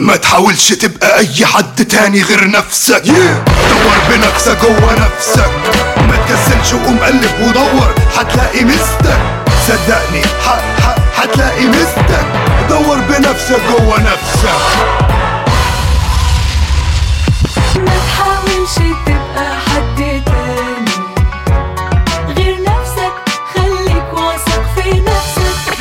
ما تحاولش تبقى اي حد تاني غير نفسك دور بنفسك جوه نفسك ما تكسلش وقوم قلب ودور هتلاقي مستك صدقني ح- ح- هتلاقي مستك دور بنفسك جوه نفسك ما تحاولش تبقى حد تاني غير نفسك خليك واثق في نفسك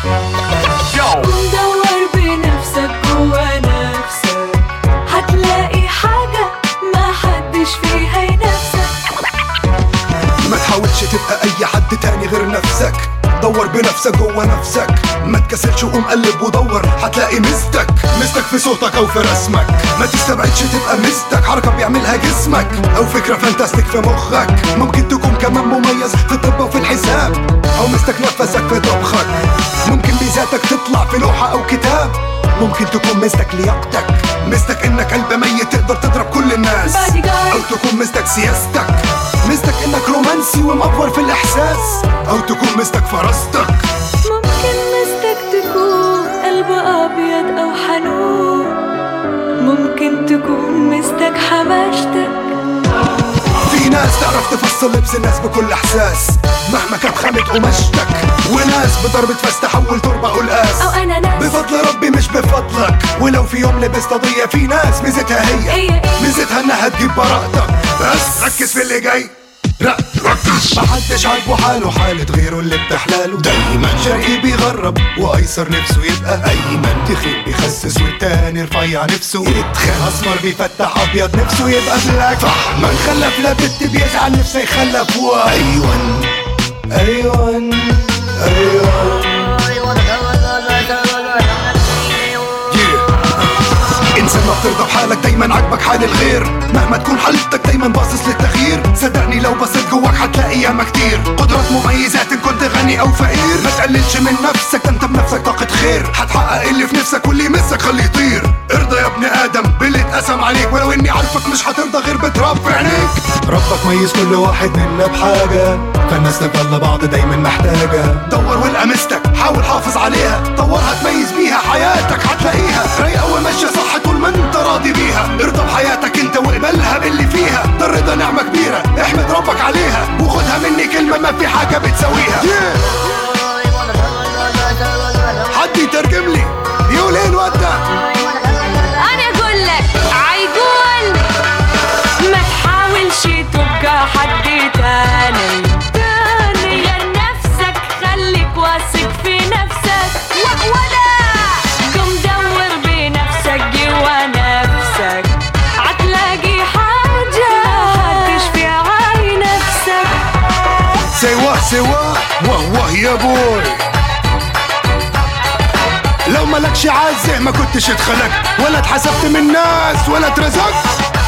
دور بنفسك جوا نفسك هتلاقي حاجة ما حدش فيها ينافسك ما تحاولش تبقى اي حد تاني غير نفسك دور بنفسك جوه نفسك ما تكسلش وقوم قلب ودور هتلاقي مستك مستك في صوتك او في رسمك ما تستبعدش تبقى مستك حركة بيعملها جسمك او فكرة فانتاستيك في مخك ممكن تكون كمان مميز في الطب وفي الحساب او مستك نفسك في طبخك ممكن ميزاتك تطلع في لوحة او كتاب ممكن تكون مستك لياقتك مستك انك قلب ميت تقدر تضرب كل الناس Bodyguard. او تكون مستك سياستك مستك انك رومانسي ومأفور في الاحساس او تكون مستك فراستك ممكن مستك تكون قلب أبيض أو حنون ممكن تكون مستك حماشتك في ناس تعرف تفصل لبس الناس بكل احساس مهما كانت خامة قماشتك وناس بضربة فاس تحول تربة قلقاس أو أنا ناس بفضل ربي مش بفضلك ولو في يوم لبست قضية في ناس ميزتها هي هي إيه؟ ميزتها انها تجيب براءتك بس ركز في اللي جاي لا ركز محدش عاجبه حاله حالة غيره اللي بتحلاله دايما شرقي بيغرب وايسر نفسه يبقى ايمن تخين بيخسس والتاني رفيع نفسه يتخن اسمر بيفتح ابيض نفسه يبقى بلاك فحما خلف لا بنت بيزعل نفسه يخلف وايون ايون ايون Yeah. انسان ما بترضى بحالك دايما عاجبك حال الغير مهما تكون حالتك دايما باصص للتغيير صدقني لو بصيت جواك هتلاقي ياما كتير قدرات مميزات ان كنت غني او فقير ما تقللش من نفسك ده انت بنفسك طاقة خير هتحقق اللي في نفسك واللي يمسك خليه يطير ارضى يا ابن ادم باللي اتقسم عليك ولو اني عارفك مش هترضى غير بتراب في عينيك ربك ميز كل واحد منا بحاجة فالناس تفضل بعض دايما محتاجة دور والقى مستك حاول حافظ عليها طورها تميز بيها حياتك هتلاقيها رايقة وماشية صح طول ما انت راضي بيها ارضى بحياتك انت واقبلها باللي فيها ده الرضا نعمة كبيرة احمد ربك عليها وخدها مني كلمة ما في حاجة بتساويها حد يترجم لي يقول ايه الواد ده أنا أقول لك عيقول ما تحاولش تبقى حد تاني تاني غير نفسك خليك واثق في نفسك ولا قم دور بنفسك جوا نفسك هتلاقي حاجة هتشفي عاي نفسك سوا سوا واه واه يا بوي لو ملكش عازة ما كنتش اتخلقت ولا اتحسبت من الناس ولا اترزقت